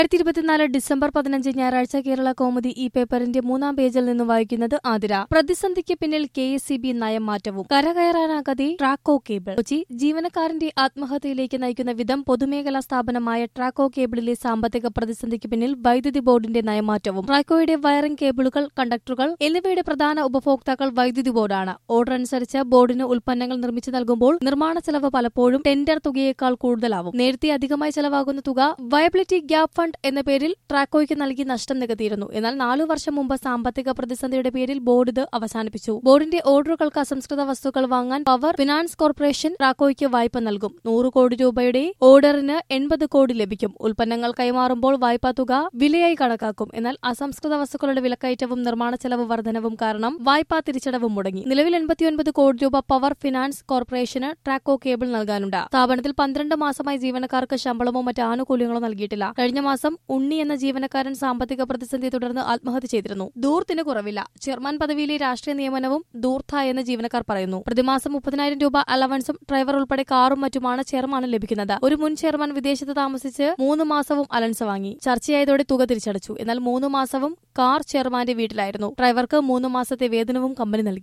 രണ്ടായിരത്തി ഇരുപത്തിനാല് ഡിസംബർ പതിനഞ്ച് ഞായറാഴ്ച കേരള കൗമുദി ഈ പേപ്പറിന്റെ മൂന്നാം പേജിൽ നിന്ന് വായിക്കുന്നത് ആതിര പ്രതിസന്ധിക്ക് പിന്നിൽ കെ എസ് സി ബി നയം മാറ്റവും കരകയറാനാകാതെ ട്രാക്കോ കേബിൾ കൊച്ചി ജീവനക്കാരന്റെ ആത്മഹത്യയിലേക്ക് നയിക്കുന്ന വിധം പൊതുമേഖലാ സ്ഥാപനമായ ട്രാക്കോ കേബിളിലെ സാമ്പത്തിക പ്രതിസന്ധിക്ക് പിന്നിൽ വൈദ്യുതി ബോർഡിന്റെ നയമാറ്റവും ട്രാക്കോയുടെ വയറിംഗ് കേബിളുകൾ കണ്ടക്ടറുകൾ എന്നിവയുടെ പ്രധാന ഉപഭോക്താക്കൾ വൈദ്യുതി ബോർഡാണ് ഓർഡർ അനുസരിച്ച് ബോർഡിന് ഉൽപ്പന്നങ്ങൾ നിർമ്മിച്ചു നൽകുമ്പോൾ നിർമ്മാണ ചെലവ് പലപ്പോഴും ടെൻഡർ തുകയേക്കാൾ കൂടുതലാവും നേരത്തെ അധികമായി ചെലവാകുന്ന തുക വയബിലിറ്റി ഗ്യാപ് ഫണ്ട് എന്ന പേരിൽ ട്രാക്കോയ്ക്ക് നൽകി നഷ്ടം നികത്തിയിരുന്നു എന്നാൽ നാലു വർഷം മുമ്പ് സാമ്പത്തിക പ്രതിസന്ധിയുടെ പേരിൽ ബോർഡ് ഇത് അവസാനിപ്പിച്ചു ബോർഡിന്റെ ഓർഡറുകൾക്ക് അസംസ്കൃത വസ്തുക്കൾ വാങ്ങാൻ പവർ ഫിനാൻസ് കോർപ്പറേഷൻ ട്രാക്കോയ്ക്ക് വായ്പ നൽകും നൂറ് കോടി രൂപയുടെ ഓർഡറിന് എൺപത് കോടി ലഭിക്കും ഉൽപ്പന്നങ്ങൾ കൈമാറുമ്പോൾ വായ്പാ തുക വിലയായി കണക്കാക്കും എന്നാൽ അസംസ്കൃത വസ്തുക്കളുടെ വിലക്കയറ്റവും നിർമ്മാണ ചെലവ് വർധനവും കാരണം വായ്പാ തിരിച്ചടവും മുടങ്ങി നിലവിൽ എൺപത്തിയൊൻപത് കോടി രൂപ പവർ ഫിനാൻസ് കോർപ്പറേഷന് ട്രാക്കോ കേബിൾ നൽകാനുണ്ട് സ്ഥാപനത്തിൽ പന്ത്രണ്ട് മാസമായി ജീവനക്കാർക്ക് ശമ്പളമോ മറ്റ് ആനുകൂല്യങ്ങളോ നൽകിയിട്ടില്ല കഴിഞ്ഞ മാസം ഉണ്ണി എന്ന ജീവനക്കാരൻ സാമ്പത്തിക പ്രതിസന്ധിയെ തുടർന്ന് ആത്മഹത്യ ചെയ്തിരുന്നു ദൂർത്തിന് കുറവില്ല ചെയർമാൻ പദവിയിലെ രാഷ്ട്രീയ നിയമനവും ദൂർത്ത എന്ന് ജീവനക്കാർ പറയുന്നു പ്രതിമാസം മുപ്പതിനായിരം രൂപ അലവൻസും ഡ്രൈവർ ഉൾപ്പെടെ കാറും മറ്റുമാണ് ചെയർമാന് ലഭിക്കുന്നത് ഒരു മുൻ ചെയർമാൻ വിദേശത്ത് താമസിച്ച് മൂന്ന് മാസവും അലൻസ് വാങ്ങി ചർച്ചയായതോടെ തുക തിരിച്ചടച്ചു എന്നാൽ മൂന്ന് മാസവും കാർ ചെയർമാന്റെ വീട്ടിലായിരുന്നു ഡ്രൈവർക്ക് മൂന്ന് മാസത്തെ വേതനവും കമ്പനി നൽകി